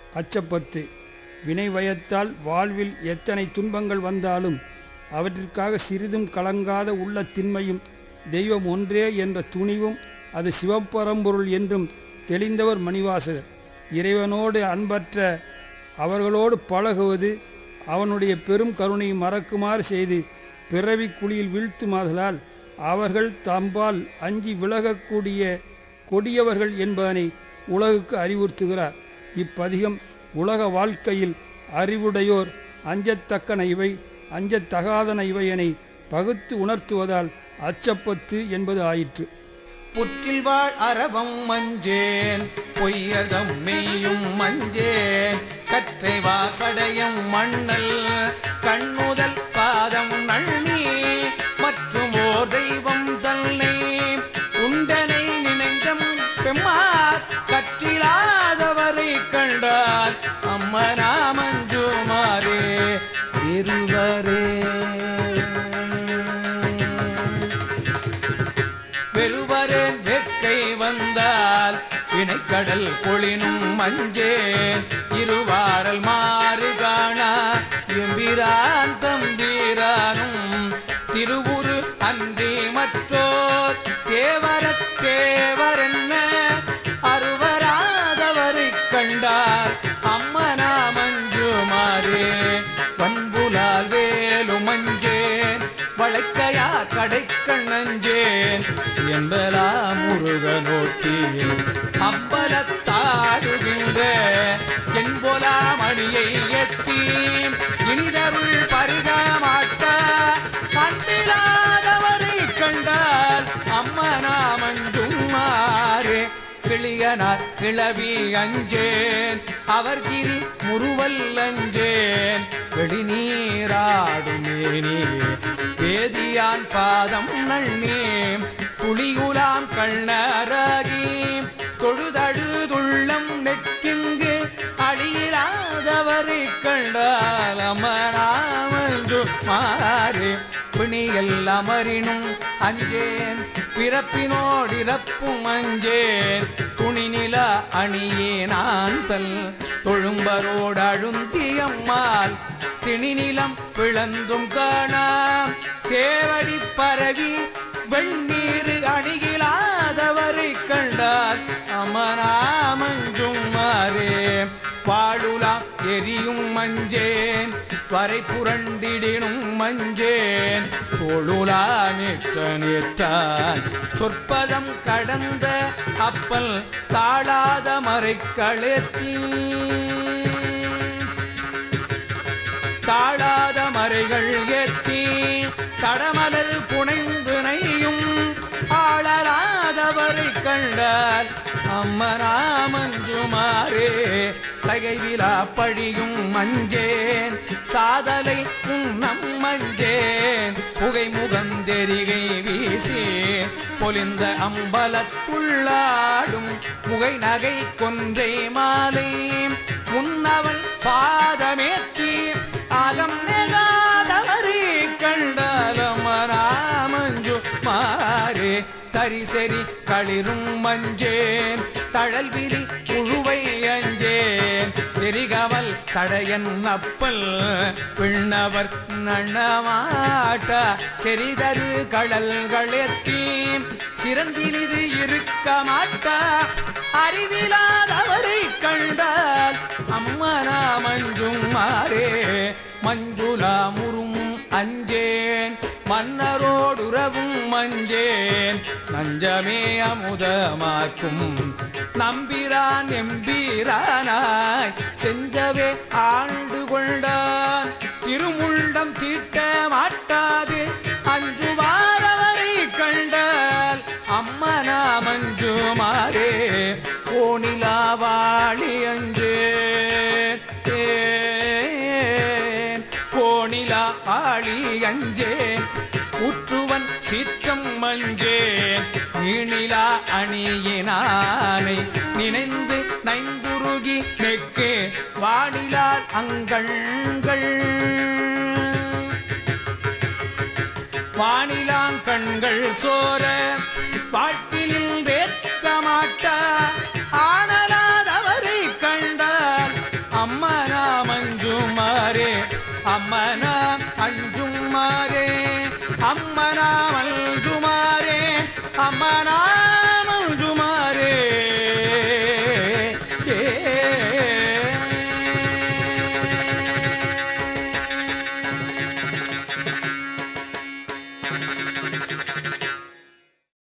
அச்சப்பத்து வினை வயத்தால் வாழ்வில் எத்தனை துன்பங்கள் வந்தாலும் அவற்றிற்காக சிறிதும் கலங்காத உள்ள திண்மையும் தெய்வம் ஒன்றே என்ற துணிவும் அது சிவப்பரம்பொருள் என்றும் தெளிந்தவர் மணிவாசகர் இறைவனோடு அன்பற்ற அவர்களோடு பழகுவது அவனுடைய பெரும் கருணையை மறக்குமாறு செய்து பிறவி குழியில் வீழ்த்துமாதலால் அவர்கள் தம்பால் அஞ்சி விலகக்கூடிய கொடியவர்கள் என்பதனை உலகுக்கு அறிவுறுத்துகிறார் இப்பதிகம் உலக வாழ்க்கையில் அறிவுடையோர் அஞ்சத்தக்கன இவை அஞ்சத்தகாதன இவையனை பகுத்து உணர்த்துவதால் அச்சப்பத்து என்பது ஆயிற்று புற்றில் வாழ் அரவம் மஞ்சேன் பொய்யதம் மெய்யும் மஞ்சேன் கற்றை வாசடையம் மண்ணல் கண்ணுதல் பாதம் நன்னி மற்றும் ஓர் தெய்வம் தன்னை உண்டனை நினைந்தம் பெம்மார் கற்றிலாதவரை கண்டால் அம்மனா மஞ்சுமாரே இருவரே வெறுவரேன் வெட்கை வந்தால் வினைக்கடல் பொழினும் மஞ்சேன் இருவாரல் மாறு காணா எம்பிரான் தம்பீரானும் திருவுரு அன்றி மற்றோர் தேவரத் தேவரென்ன அருவராதவரை கண்டால் அம்மனா மஞ்சுமாரே பண்புலால் வேலு மஞ்சேன் வளைக்கையா கடைக்கண்ணஞ்சேன் என்பலா முருகனோட்டி அம்பலத்தாடுகின்ற என்போலா மணியை எத்தி இனிதருள் பருக மாட்டா கண்டிலாதவரை கண்டால் அம்மனா மஞ்சும் மாறே கிளியனார் கிளவி அஞ்சேன் அவர் கிரி முறுவல் அஞ்சேன் வெளிநீராடுமேனே வேதியான் பாதம் நன்னே புலிகுலாம் கண்ணராகி தொழுதழுதுள்ளம் நெற்றிங்கு அழியிலாதவரை கண்டால் அமராமஞ்சு மாறே பிணியல் அமரினும் அஞ்சேன் பிறப்பினோடிறப்பும் அஞ்சேன் துணிநில அணியே நான் தல் தொழும்பரோடு அழுந்தியம்மாள் திணிநிலம் பிளந்தும் காணாம் சேவடி பரவி வெண்ணீர் அணிகிலாதவரை கண்டால் அமராமஞ்சும் மாறே பாழுலாம் எரியும் மஞ்சேன் வரை புரண்டிடினும் மஞ்சேன் தோளுலாமேற்ற நேற்றான் சொற்பதம் கடந்த அப்பல் தாழாத மறை களேத்தி தாழாத மறைகள் ஏத்தி தடமலர் புனைந்து நெய்யும் ஆளராதவரை கண்டால் அம்மராமஞ்சுமாரே தகைவிலா பழியும் மஞ்சேன் சாதலை உன்னம் மஞ்சேன் புகை முகந்தெரிகை வீசி பொலிந்த அம்பலத்துள்ளாடும் முகை நகை கொன்றை மாலை முன்னவன் பாதமேத்தி அகம் நெகாதவரை கண்டாலம் ராமஞ்சு மாறே தரிசெறி களிரும் மஞ்சேன் தழல் விரி புழுவை அஞ்சேன் தெரிகவல் சடையன் அப்பல் பின்னவர் நன்னமாட்ட செறிதரு கடல்களெத்தி சிறந்தினிது இருக்க மாட்டா அறிவிலாதவரை கண்டால் அம்மனா மஞ்சும் மாறே மஞ்சுளா முறுமும் அஞ்சேன் மன்னரோடுறவும் மஞ்சேன் நஞ்சமே அமுதமாக்கும் நம்பிரான் எம்பீரானாய் செஞ்சவே ஆண்டு கொண்டான் திருமுண்டம் தீட்ட மாட்டாது அஞ்சுவாரவரை கண்டால் அம்மனா மஞ்சுமாரே கோணிலாவாளி அஞ்சேன் ஏன் கோணிலா ஆளி அஞ்சேன் ஊற்றுவன் சீற்றம் மஞ்சேன் நீணிலா அணியினானை நினைந்து நைந்துருகி நெக்கே வானிலால் அங்கண்கள் வானிலாங்கண்கள் சோர வாழ்த்திலில் வேத்த மாட்டா ஆனலாதவரை கண்டால் வாமன